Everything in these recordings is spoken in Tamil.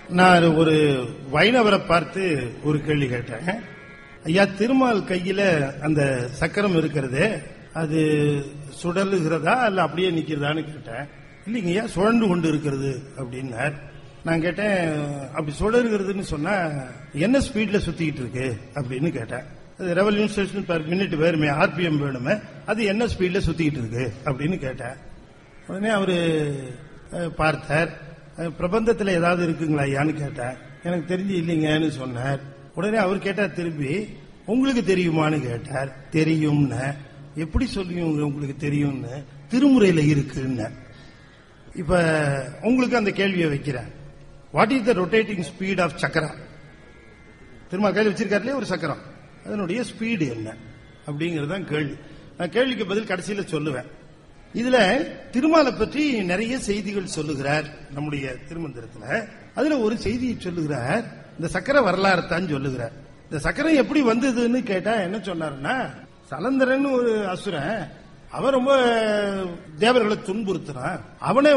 நான் ஒரு வைணவரை பார்த்து ஒரு கேள்வி கேட்டேன் ஐயா திருமால் கையில அந்த சக்கரம் இருக்கிறது அது சுடலுகிறதா இல்ல அப்படியே நிக்கிறதான்னு கேட்டேன் இல்லைங்க ஐயா சுழண்டு கொண்டு இருக்கிறது அப்படின்னார் நான் கேட்டேன் அப்படி சுழலுகிறதுன்னு சொன்னா என்ன ஸ்பீட்ல சுத்திக்கிட்டு இருக்கு அப்படின்னு கேட்டேன் அது ரெவல்யூஷன் பெர் மினிட் வேணுமே ஆர்பிஎம் வேணுமே அது என்ன ஸ்பீட்ல சுத்திக்கிட்டு இருக்கு அப்படின்னு கேட்டேன் உடனே அவரு அஹ், பார்த்தார் அஹ், பிரபந்தத்துல ஏதாவது இருக்குங்களா ஐயான்னு கேட்டேன் எனக்கு தெரிஞ்சு இல்லைங்கன்னு சொன்னார் உடனே அவர் கேட்டார் திரும்பி உங்களுக்கு தெரியுமான்னு கேட்டார் தெரியும்னு எப்படி சொல்லுவீங்க உங்களுக்கு தெரியும்னு திருமுறையில இருக்குன்னு இப்ப உங்களுக்கு அந்த கேள்வியை வைக்கிறேன் what is the rotating speed of சக்கரா திரும்ப கையில் வச்சிருக்காருலே ஒரு சக்கரம் அதனுடைய ஸ்பீடு என்ன அப்படிங்கிறது தான் கேள்வி நான் கேள்விக்கு பதில் கடைசியில சொல்லுவேன் இதுல திருமாலை பற்றி நிறைய செய்திகள் சொல்லுகிறார் நம்முடைய திருமந்திரத்துல அதுல ஒரு செய்தியை சொல்லுகிறார் இந்த சக்கர வரலாறு தான் சொல்லுகிறார் இந்த சக்கரம் எப்படி வந்ததுன்னு கேட்டா என்ன சொன்னாருன்னா சலந்தரன் ஒரு அசுரன் அவன் ரொம்ப தேவர்களை துன்புறுத்துறான் அவனை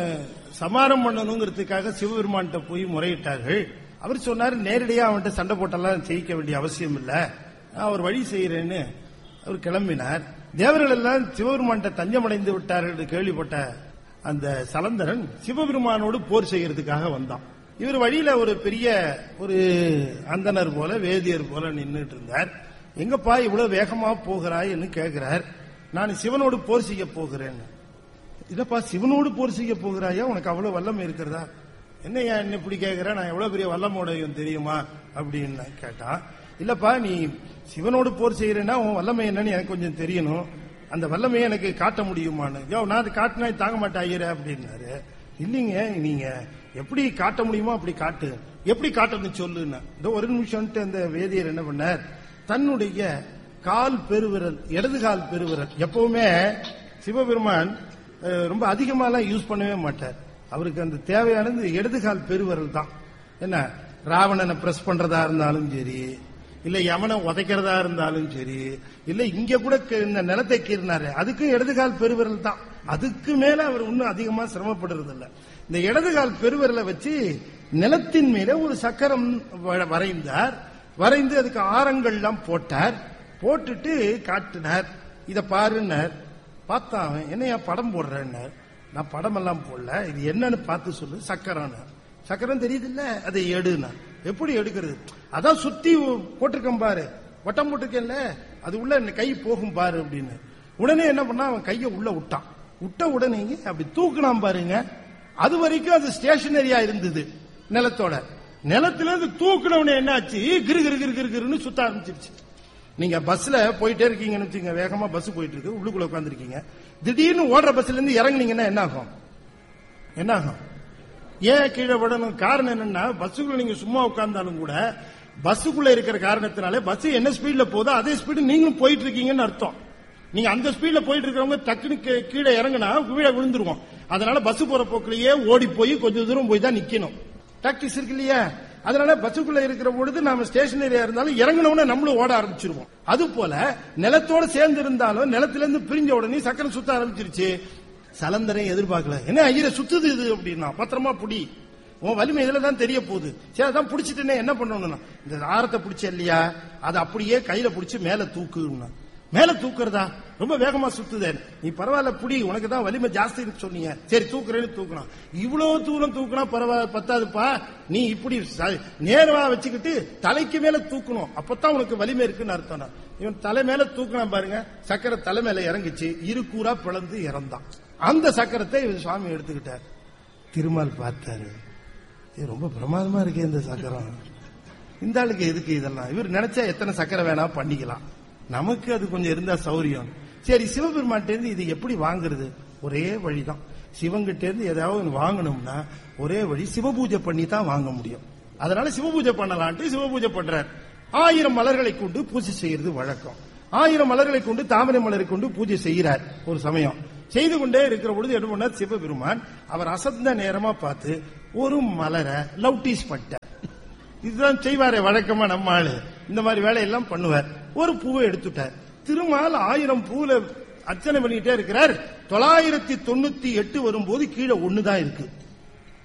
சமாரம் பண்ணணுங்கிறதுக்காக சிவபெருமான்கிட்ட போய் முறையிட்டார்கள் அவர் சொன்னார் நேரடியா அவன்கிட்ட சண்டை போட்டெல்லாம் ஜெயிக்க வேண்டிய அவசியம் இல்ல நான் ஒரு வழி செய்யறேன்னு அவர் கிளம்பினார் தேவர்கள் எல்லாம் சிவபெருமான்கிட்ட தஞ்சமடைந்து விட்டார்கள் என்று கேள்விப்பட்ட அந்த சலந்தரன் சிவபெருமானோடு போர் செய்யறதுக்காக வந்தான் இவர் வழியில ஒரு பெரிய ஒரு அந்தனர் போல வேதியர் போல நின்றுட்டு இருந்தார் எங்கப்பா இவ்வளவு வேகமா போகிறாய்ன்னு கேட்கிறார் நான் சிவனோடு போர் செய்ய போகிறேன் இல்லப்பா சிவனோடு போர் செய்ய போகிறாயா உனக்கு அவ்வளவு வல்லமை இருக்கிறதா என்னையா என்ன இப்படி கேட்கிற நான் எவ்வளவு பெரிய வல்லமுடையும் தெரியுமா அப்படின்னு கேட்டான் இல்லப்பா நீ சிவனோடு போர் செய்யறேன்னா உன் வல்லமை என்னன்னு எனக்கு கொஞ்சம் தெரியணும் அந்த வல்லமையை எனக்கு காட்ட முடியுமான்னு யோ நான் அது காட்டினா தாங்க மாட்டேன் ஐயரே அப்படின்னாரு இல்லைங்க நீங்க எப்படி காட்ட முடியுமோ அப்படி காட்டு எப்படி காட்டணும்னு சொல்லுன்னு இந்த ஒரு நிமிஷம்ட்டு அந்த வேதியர் என்ன பண்ணார் தன்னுடைய கால் பெருவிரல் இடது கால் பெருவிரல் எப்பவுமே சிவபெருமான் அஹ், ரொம்ப அதிகமாலாம் யூஸ் பண்ணவே மாட்டார் அவருக்கு அந்த தேவையானது இடது கால் பெருவிரல் தான் என்ன ராவணனை பிரஸ் பண்றதா இருந்தாலும் சரி இல்ல யமனை உதைக்கிறதா இருந்தாலும் சரி இல்ல இங்க கூட க- இந்த நிலத்தை கீறினாரு அதுக்கும் இடது கால் பெருவிரல் தான் அதுக்கு மேல அவர் இன்னும் அதிகமா சிரமப்படுறது இல்ல இந்த இடது கால் பெருவிரலை வச்சு நிலத்தின் மேல ஒரு சக்கரம் வ- வரைந்தார் வரைந்து அதுக்கு ஆரங்கள்லாம் போட்டார் போட்டுட்டு காட்டினார் இத பாருன்னார் பார்த்தான் அவன் என்னையா படம் போடுறேன்னார் நான் படம் எல்லாம் போடல இது என்னன்னு பார்த்து சொல்லு சக்கரம் சக்கரம் தெரியுது இல்ல அதை எடுனா எப்படி எடுக்கிறது அதான் சுத்தி போட்டிருக்கேன் பாரு வட்டம் போட்டிருக்கேன்ல அது உள்ள இந்த கை போகும் பாரு அப்படின்னு உடனே என்ன பண்ணா அவன் கையை உள்ள விட்டான் விட்ட உடனே அப்படி தூக்குனான் பாருங்க அது வரைக்கும் அது ஸ்டேஷனரியா இருந்தது நிலத்தோட நிலத்துல இருந்து தூக்குனவனே என்னாச்சு கிரு கிரு கிரு கிரு கிருன்னு சுத்த ஆரம்பிச்சிருச்சு நீங்க பஸ்ல போயிட்டே இருக்கீங்கன்னு வச்சுங்க வேகமா பஸ் போயிட்டு இருக்கு உள்ளுக்குள்ள உட்காந்துருக்கீங்க திடீர்னு ஓடுற பஸ்ல இருந்து இறங்குனீங்கன்னா என்ன ஆகும் என்ன ஆகும் ஏன் கீழே விடணும் காரணம் என்னன்னா பஸ்ஸுக்குள்ள நீங்க சும்மா உட்கார்ந்தாலும் கூட பஸ்ஸுக்குள்ள இருக்கிற காரணத்தினால பஸ் என்ன ஸ்பீட்ல போதோ அதே ஸ்பீடு நீங்களும் போயிட்டு இருக்கீங்கன்னு அர்த்தம் நீங்க அந்த ஸ்பீட்ல போயிட்டு இருக்கிறவங்க டக்குனு கீ- கீழே இறங்குனா கீழே விழுந்துருவோம் அதனால பஸ் போற போக்குலயே ஓடி போய் கொஞ்சம் தூரம் போய் தான் நிக்கணும் டாக்டிஸ் இருக்கு இல்லையா அதனால பஸ்ஸுக்குள்ள இருக்கிற பொழுது நாம ஸ்டேஷனரியா இருந்தாலும் இறங்கினவுடனே நம்மளும் ஓட ஆரம்பிச்சிருவோம் அது போல நிலத்தோட சேர்ந்து இருந்தாலும் நிலத்துல இருந்து பிரிஞ்ச உடனே சக்கரம் சுத்த ஆரம்பிச்சிருச்சு சலந்தரை எதிர்பார்க்கல என்ன ஐயரை சுத்துது இது அப்படின்னா பத்திரமா புடி உன் வலிமை இதுல தான் தெரிய போகுது சரி அதான் புடிச்சிட்டேனே என்ன பண்ணணும்னா இந்த ஆரத்தை பிடிச்ச இல்லையா அதை அப்படியே கையில பிடிச்சு மேல தூக்குன்னா மேல தூக்குறதா ரொம்ப வேகமா சுத்துதே நீ பரவாயில்ல புடி உனக்கு தான் வலிமை ஜாஸ்தி இருக்கு சொன்னீங்க சரி தூக்குறேன்னு தூக்குறான் இவ்வளவு தூரம் தூக்குனா பரவாயில்ல பத்தாதுப்பா நீ இப்படி ச- நேரா வச்சுக்கிட்டு தலைக்கு மேல தூக்கணும் அப்பதான் உனக்கு வலிமை இருக்குன்னு அர்த்தம் இவன் தலை மேல தூக்கினான் பாருங்க சக்கரை தலை மேல இறங்குச்சு இரு கூறா பிளந்து இறந்தான் அந்த சக்கரத்தை இவர் சுவாமி எடுத்துக்கிட்டார் திருமால் பார்த்தாரு இது ரொம்ப பிரமாதமா இருக்கு இந்த சக்கரம் இந்த ஆளுக்கு எதுக்கு இதெல்லாம் இவர் நினைச்சா எத்தனை சக்கரை வேணா பண்ணிக்கலாம் நமக்கு அது கொஞ்சம் இருந்தா சௌரியம் சரி சிவபெருமான்ட்ட இருந்து இது எப்படி வாங்குறது ஒரே வழிதான் சிவங்கிட்ட இருந்து ஏதாவது ஒண்ணு வாங்கணும்னா ஒரே வழி சிவபூஜை பண்ணி தான் வாங்க முடியும் அதனால சிவபூஜை பண்ணலான்ட்டு சிவபூஜை பண்றார் ஆயிரம் மலர்களை கொண்டு பூஜை செய்யறது வழக்கம் ஆயிரம் மலர்களை கொண்டு தாமரை மலரை கொண்டு பூஜை செய்கிறார் ஒரு சமயம் செய்து கொண்டே இருக்கிற பொழுது என்ன பண்ணார் சிவபெருமான் அவர் அசந்த நேரமா பார்த்து ஒரு மலரை லவ்டீஸ் பண்ணிட்டார் இதுதான் செய்வாரே வழக்கமா நம்ம ஆளு இந்த மாதிரி வேலையெல்லாம் பண்ணுவார் ஒரு பூவை எடுத்துட்டார் திருமால் ஆயிரம் பூல அர்ச்சனை பண்ணிட்டே இருக்கிறார் தொள்ளாயிரத்தி தொண்ணூத்தி எட்டு வரும்போது கீழே ஒண்ணுதான் இருக்கு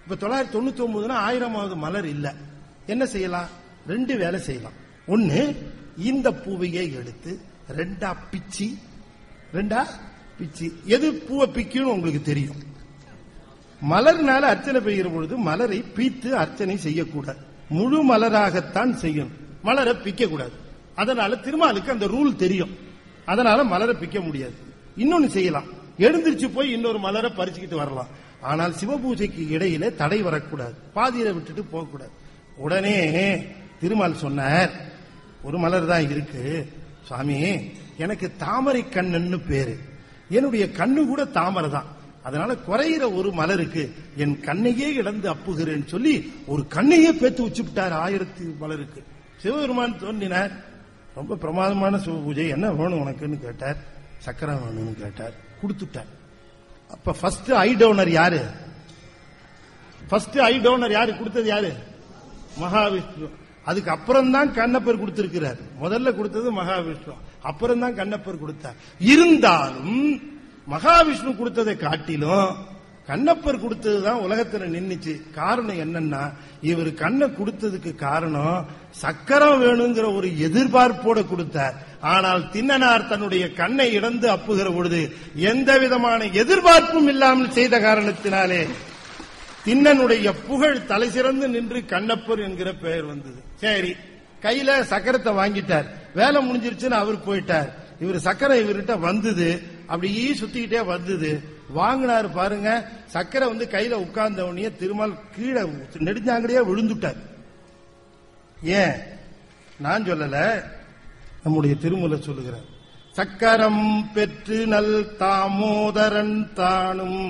இப்ப தொள்ளாயிரத்தி தொண்ணூத்தி ஒன்பதுனா ஆயிரமாவது மலர் இல்ல என்ன செய்யலாம் ரெண்டு வேலை செய்யலாம் ஒண்ணு இந்த பூவையே எடுத்து ரெண்டா பிச்சி ரெண்டா பிச்சி எது பூவை பிக்குன்னு உங்களுக்கு தெரியும் மலர்னால அர்ச்சனை பெய்கிற பொழுது மலரை பீத்து அர்ச்சனை செய்யக்கூடாது முழு மலராகத்தான் செய்யணும் மலரை பிக்க கூடாது அதனால திருமாலுக்கு அந்த ரூல் தெரியும் அதனால மலரை பிக்க முடியாது இன்னொன்னு செய்யலாம் எழுந்திருச்சு போய் இன்னொரு மலரை பறிச்சுக்கிட்டு வரலாம் ஆனால் சிவபூஜைக்கு இடையில தடை வரக்கூடாது பாதியில விட்டுட்டு போகக்கூடாது உடனே திருமால் சொன்னார் ஒரு மலர் தான் இருக்கு சுவாமி எனக்கு தாமரை கண்ணன்னு பேரு என்னுடைய கண்ணு கூட தாமரை தான் அதனால குறையிற ஒரு மலருக்கு என் கண்ணையே இழந்து அப்புகிறேன்னு சொல்லி ஒரு கண்ணையே பேத்து வச்சுவிட்டார் ஆயிரத்தி மலருக்கு சிவபெருமான் தோன்றினார் ரொம்ப பிரமாதமான சிவ பூஜை என்ன வேணும் உனக்குன்னு கேட்டார் சக்கரம் வேணும்னு கேட்டார் கொடுத்துட்டார் அப்ப ஃபர்ஸ்ட் ஐ டோனர் யாரு ஃபர்ஸ்ட் ஐ டோனர் யாரு கொடுத்தது யாரு மகாவிஷ்ணு அதுக்கு அப்புறம் தான் கண்ணப்பர் கொடுத்திருக்கிறார் முதல்ல கொடுத்தது மகாவிஷ்ணு அப்புறம் தான் கண்ணப்பர் கொடுத்தார் இருந்தாலும் மகாவிஷ்ணு கொடுத்ததை காட்டிலும் கண்ணப்பர் கொடுத்ததுதான் உலகத்துல நின்னுச்சு காரணம் என்னன்னா இவர் கண்ணை கொடுத்ததுக்கு காரணம் சக்கரம் வேணுங்கிற ஒரு எதிர்பார்ப்போட கொடுத்தார் ஆனால் தின்னனார் தன்னுடைய கண்ணை இழந்து அப்புகிற பொழுது எந்த விதமான எதிர்பார்ப்பும் இல்லாமல் செய்த காரணத்தினாலே தின்னனுடைய புகழ் தலை சிறந்து நின்று கண்ணப்பர் என்கிற பெயர் வந்தது சரி கையில சக்கரத்தை வாங்கிட்டார் வேலை முடிஞ்சிருச்சுன்னு அவர் போயிட்டார் இவர் சக்கரை இவர்கிட்ட வந்தது அப்படியே சுத்திக்கிட்டே வந்தது வாங்கினாரு பாருங்க சக்கரை வந்து கையில உட்கார்ந்த உடனே திருமால் கீழே நெடுஞ்சாங்கடியா விழுந்துட்டார் ஏன் நான் சொல்லல நம்முடைய திருமூல சொல்லுகிறார் சக்கரம் பெற்று நல் தாமோதரன் தானும்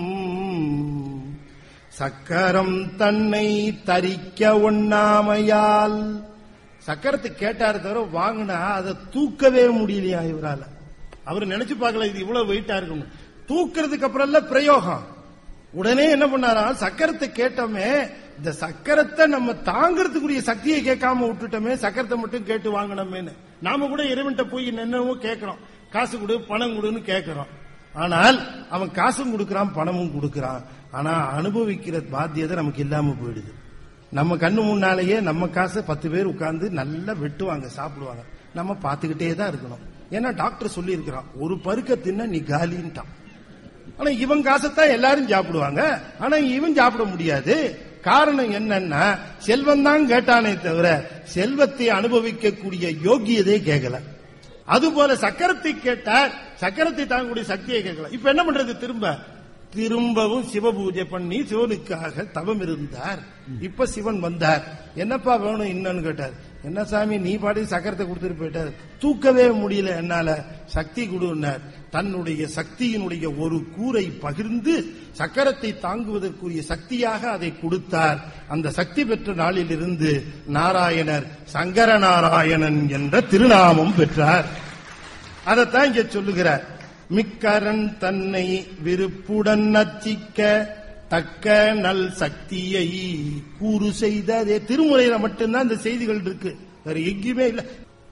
சக்கரம் தன்னை தரிக்க ஒண்ணாமையால் சக்கரத்தை கேட்டாரு தவிர வாங்கினா அதை தூக்கவே முடியலையா இவரால அவர் நினைச்சு பார்க்கல இது இவ்வளவு வெயிட்டா இருக்கும் தூக்குறதுக்கு அப்புறம் இல்ல பிரயோகம் உடனே என்ன பண்ணாரா சக்கரத்தை கேட்டோமே இந்த சக்கரத்தை நம்ம தாங்கிறதுக்குரிய சக்தியை கேட்காம விட்டுட்டோமே சக்கரத்தை மட்டும் கேட்டு வாங்கினோமேன்னு நாம கூட இறைவன்கிட்ட போய் என்னென்னவோ கேட்கிறோம் காசு கொடு பணம் கொடுன்னு கேட்கிறோம் ஆனால் அவன் காசும் கொடுக்கறான் பணமும் கொடுக்கறான் ஆனா அனுபவிக்கிற பாத்தியதை நமக்கு இல்லாம போயிடுது நம்ம கண்ணு முன்னாலேயே நம்ம காசை பத்து பேர் உட்கார்ந்து நல்லா வெட்டுவாங்க சாப்பிடுவாங்க நம்ம பார்த்துக்கிட்டே தான் இருக்கணும் ஏன்னா டாக்டர் சொல்லி இருக்கிறான் ஒரு பருக்க தின்ன நீ காலின்ட்டான் ஆனா இவன் காசைத்தான் எல்லாரும் சாப்பிடுவாங்க ஆனா இவன் சாப்பிட முடியாது காரணம் என்னன்னா செல்வம் தான் கேட்டானே தவிர செல்வத்தை அனுபவிக்கக்கூடிய யோகியதே கேட்கல அதுபோல சக்கரத்தை கேட்டார் சக்கரத்தை தாங்கக்கூடிய சக்தியை கேட்கல இப்ப என்ன பண்றது திரும்ப திரும்பவும் சிவபூஜை பண்ணி சிவனுக்காக தவம் இருந்தார் இப்ப சிவன் வந்தார் என்னப்பா வேணும் இன்னொன்னு கேட்டார் என்ன சாமி நீ பாடி சக்கரத்தை கொடுத்துட்டு போயிட்டார் தூக்கவே முடியல என்னால சக்தி கொடுன்னார் தன்னுடைய சக்தியினுடைய ஒரு கூரை பகிர்ந்து சக்கரத்தை தாங்குவதற்குரிய சக்தியாக அதை கொடுத்தார் அந்த சக்தி பெற்ற நாளிலிருந்து நாராயணர் சங்கர நாராயணன் என்ற திருநாமம் பெற்றார் அதைத்தான் இங்க சொல்லுகிறார் மிக்கரன் தன்னை விருப்புடன் நச்சிக்க தக்க நல் சக்தியை கூறு செய்ததே திருமுறையில மட்டும்தான் இந்த செய்திகள் இருக்கு வேற எங்கேயுமே இல்ல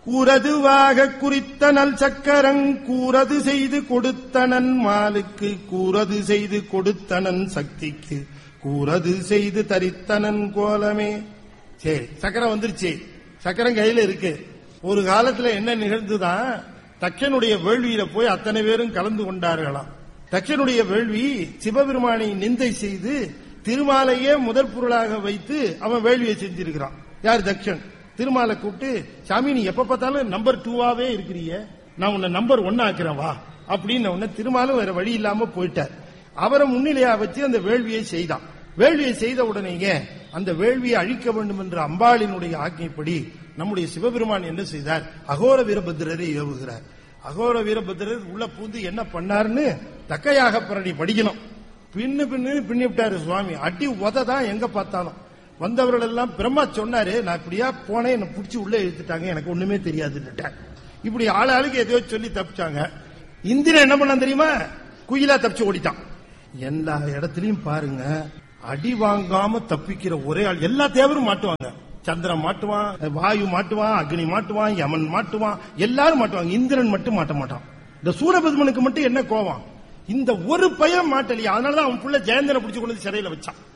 கூறதுவாக குறித்த நல் சக்கரங் கூறது செய்து கொடுத்தனன் மாலுக்கு கூறது செய்து கொடுத்தனன் சக்திக்கு கூறது செய்து தரித்தனன் கோலமே சரி சக்கரம் வந்துருச்சு சக்கரம் கையில இருக்கு ஒரு காலத்துல என்ன நிகழ்ந்துதான் தக்கனுடைய வேள்வியில போய் அத்தனை பேரும் கலந்து கொண்டார்களாம் தக்கனுடைய வேள்வி சிவபெருமானை நிந்தை செய்து திருமாலையே முதற் பொருளாக வைத்து அவன் வேள்வியை செஞ்சிருக்கிறான் யார் தக்ஷன் திருமாலை கூப்பிட்டு சாமி நீ எப்ப பார்த்தாலும் நம்பர் டூவாவே இருக்கிறிய நான் உன்னை நம்பர் ஒன் ஆக்குறேன் வா அப்படின்னு உடனே திருமாலும் வேற வழி இல்லாம போயிட்டார் அவரை முன்னிலையா வச்சு அந்த வேள்வியை செய்தான் வேள்வியை செய்த உடனேயே அந்த வேள்வியை அழிக்க வேண்டும் என்ற அம்பாளினுடைய ஆజ్ఞைப்படி நம்முடைய சிவபெருமான் என்ன செய்தார் அகோர வீரபத்திரரை ஏவுகிறார் அகோர வீரபத்திரர் உள்ள பூந்து என்ன பண்ணாருன்னு தக்கையாக பரணி படிக்கணும் பின்னு பின்னு பின்னி விட்டாரு சுவாமி அடி உத தான் எங்க பார்த்தாலும் வந்தவர்கள் எல்லாம் பிரம்மா சொன்னாரு நான் இப்படியா போனேன் என்ன பிடிச்சி உள்ள இழுத்துட்டாங்க எனக்கு ஒண்ணுமே தெரியாதுன்னுட்டேன் இப்படி ஆள் ஆளுக்கு எதையோ சொல்லி தப்பிச்சாங்க இந்திரன் என்ன பண்ணான் தெரியுமா குயிலா தப்பிச்சு ஓடிட்டான் எல்லா இடத்துலயும் பாருங்க அடி வாங்காம தப்பிக்கிற ஒரே ஆள் எல்லா தேவரும் மாட்டுவாங்க சந்திரன் மாட்டுவான் வாயு மாட்டுவான் அக்னி மாட்டுவான் யமன் மாட்டுவான் எல்லாரும் மாட்டுவாங்க இந்திரன் மட்டும் மாட்ட மாட்டான் இந்த சூரபத்மனுக்கு மட்டும் என்ன கோவம் இந்த ஒரு பயம் மாட்டலையா அதனாலதான் அவன் புள்ள ஜெயந்தனை பிடிச்சு கொண்டு வந்து சிறையில வச்சான்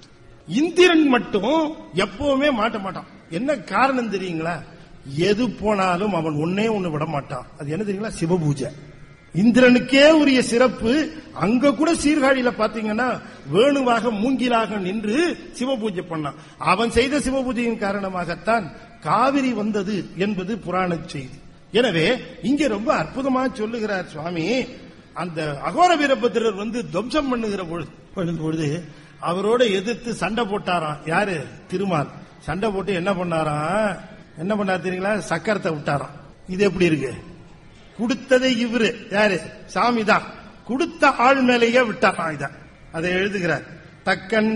இந்திரன் மட்டும் எப்பவுமே மாட்ட மாட்டான் என்ன காரணம் தெரியுங்களா எது போனாலும் அவன் ஒன்னே ஒண்ணு விட மாட்டான் அது என்ன தெரியுங்களா சிவபூஜை இந்திரனுக்கே உரிய சிறப்பு அங்க கூட சீர்காழியில பாத்தீங்கன்னா வேணுவாக மூங்கிலாக நின்று சிவபூஜை பண்ணான் அவன் செய்த சிவபூஜையின் காரணமாகத்தான் காவிரி வந்தது என்பது புராண செய்தி எனவே இங்க ரொம்ப அற்புதமா சொல்லுகிறார் சுவாமி அந்த அகோர வீரபத்திரர் வந்து துவம்சம் பண்ணுகிற பொழுது பண்ணும் பொழுது அவரோட எதிர்த்து சண்டை போட்டாராம் யாரு திருமால் சண்டை போட்டு என்ன பண்ணாராம் என்ன பண்ணார் தெரியுங்களா சக்கரத்தை விட்டாராம் இது எப்படி இருக்கு கொடுத்ததை இவரு யாரு சாமி தான் கொடுத்த ஆள் மேலேயே விட்டாராம் இத அதை எழுதுகிறார் தக்கன்